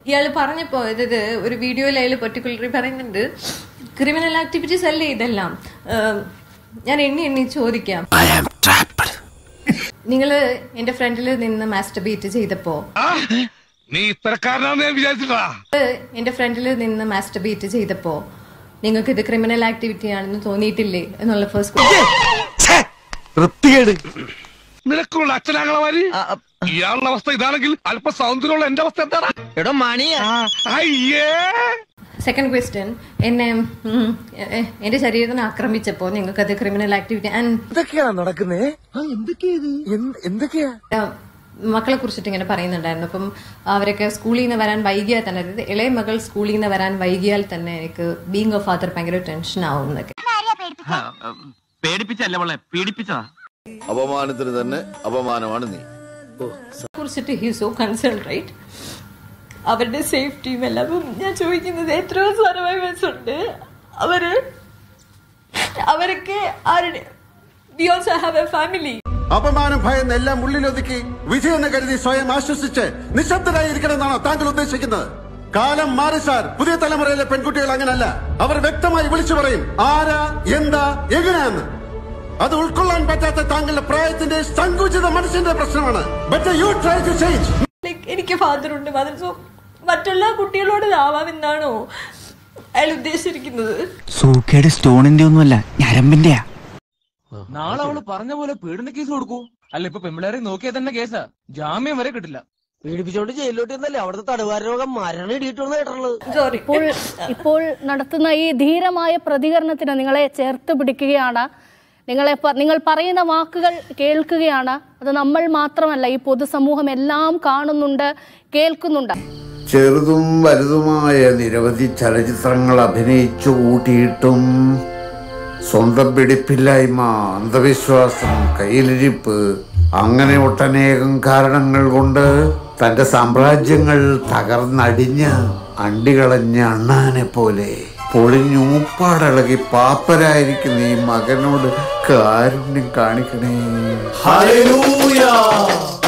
ഇയാൾ പറഞ്ഞപ്പോ ഇത് ഒരു വീഡിയോയിൽ അയാൾ പെർട്ടിക്കുലറി പറയുന്നുണ്ട് ക്രിമിനൽ ആക്ടിവിറ്റീസ് അല്ലേ ഇതെല്ലാം ഏം, ഞാൻ എണ്ണി എണ്ണി ചോദിക്കാം നിങ്ങള് എന്റെ ഫ്രണ്ടിൽ നിന്ന് മാസ്റ്റർബേറ്റ് ചെയ്തപ്പോ നീ ഇത്തരക്കാരനാന്ന് ഞാൻ വിചാരിച്ചിട്ടാ നിങ്ങള് എന്റെ ഫ്രണ്ടിൽ നിന്ന് മാസ്റ്റർബേറ്റ് ചെയ്തപ്പോ നിങ്ങൾക്ക് ഇത് ക്രിമിനൽ ആക്ടിവിറ്റി ആണെന്ന് തോന്നിയിട്ടില്ലേ എന്നുള്ള ഫസ്റ്റ് വൃത്തികേട് നിനക്കുള്ള അച്ഛനാങ്ങളമാര് ഇയാളുടെ അവസ്ഥ ഇതാണെങ്കിൽ അല്പ സൗന്ദര്യമുള്ള എന്റെ അവസ്ഥ എന്താണ് എടോ മണിയ അയ്യേ സെക്കൻഡ് ക്വസ്റ്റ്യൻ എന്നെ ഉം, എ- എ- എന്റെ ശരീരത്തിനെ ആക്രമിച്ചപ്പോ നിങ്ങൾക്ക് അത് ക്രിമിനൽ ആക്ടിവിറ്റി ആൻഡ് എന്തൊക്കെയാ നടക്കുന്നേ എന്തൊക്കെയാ മക്കളെ കുറിച്ചിട്ട് ഇങ്ങനെ പറയുന്നുണ്ടായിരുന്നു അപ്പം അവരൊക്കെ സ്കൂളിൽ നിന്ന് വരാൻ വൈകിയാൽ തന്നെ അതായത് ഇളയ മകൾ സ്കൂളിൽ നിന്ന് വരാൻ വൈകിയാൽ തന്നെ എനിക്ക് ബീങ് എ ഫാദർ ഭയങ്കര ടെൻഷൻ ആവും എന്നൊക്കെ പേടിപ്പിച്ചല്ല മോളെ പീഡിപ്പിച്ചതാ അപമാനത്തിന് തന്നെ അപമാനമാണ് നീ കുറിച്ചിട്ട് ഹി സോ കൺസേൺ റൈറ്റ് അവരുടെ സേഫ്റ്റിയും എല്ലാം അപ്പം ഞാൻ ചോദിക്കുന്നത് എത്രയോ സർവൈവേഴ്സ് ഉണ്ട് അവര് അവരൊക്കെ ആരുടെ we also have a family അപമാനം ഭയന്ന് എല്ലാം ഉള്ളിലൊതുക്കി വിജയെന്ന് കരുതി സ്വയം ആശ്വസിച്ച് നിശബ്ദരായിരിക്കണമെന്നാണോ താങ്കൾ ഉദ്ദേശിക്കുന്നത് കാലം മാറി സാർ പുതിയ തലമുറയിലെ പെൺകുട്ടികൾ അങ്ങനല്ല അവർ വ്യക്തമായി വിളിച്ചു പറയും ആരാ എന്താ എങ്ങനെയാന്ന് അത് ഉൾക്കൊള്ളാൻ പറ്റാത്ത താങ്കളുടെ പ്രായത്തിന്റെ സങ്കുചിത മനസ്സിന്റെ പ്രശ്നമാണ് but you try to change like എനിക്ക് ഫാദർ ഉണ്ട് മദർ സോ മറ്റുള്ള കുട്ടികളോട് ഇതാവാമെന്നാണോ അയാൾ ഉദ്ദേശിച്ചിരിക്കുന്നത് സൂക്കേട് സ്റ്റോണിന്റെ ഒന്നുമല്ല ഞരമ്പിന്റെയാ നാളെ അവള് പറഞ്ഞ പോലെ പീഡന കേസ് കൊടുക്കൂ അല്ല ഇപ്പൊ പെമ്പിളേരെ നോക്കിയാൽ തന്നെ കേസാ ജാമ്യം വരെ കിട്ടില്ല പീഡിപ്പിച്ചോണ്ട് ജയിലിലോട്ട് എന്നല്ലേ അവിടുത്തെ തടവുകാര രോഗം മരണം ഇടിയിട്ടുണ്ടെന്ന് കേട്ടിട്ടുള്ളത് സോറി ഇപ്പോൾ ഇപ്പോൾ നടത്തുന്ന ഈ ധീരമായ പ്രതികരണത്തിന് നിങ്ങളെ ചേർത്ത് പിടിക്കുകയാണ് നിങ്ങളെ പ- നിങ്ങൾ പറയുന്ന വാക്കുകൾ കേൾക്കുകയാണ് അത് നമ്മൾ മാത്രമല്ല ഈ പൊതുസമൂഹം എല്ലാം കാണുന്നുണ്ട് കേൾക്കുന്നുണ്ട് ചെറുതും വലുതുമായ നിരവധി ചലച്ചിത്രങ്ങൾ അഭിനയിച്ചു കൂട്ടിയിട്ടും സ്വന്തം പിടിപ്പില്ലായ്മ അന്ധവിശ്വാസം കയ്യിലിരിപ്പ് അങ്ങനെ ഒട്ടനേകം കാരണങ്ങൾ കൊണ്ട് തന്റെ സാമ്രാജ്യങ്ങൾ തകർന്നടിഞ്ഞ് അണ്ടികളഞ്ഞ അണ്ണാനെ പോലെ പൊളിഞ്ഞൂപ്പാടിളകി പാപ്പരായിരിക്കുന്ന ഈ മകനോട് കാരുണ്യം കാണിക്കണേ ഹല്ലേലൂയ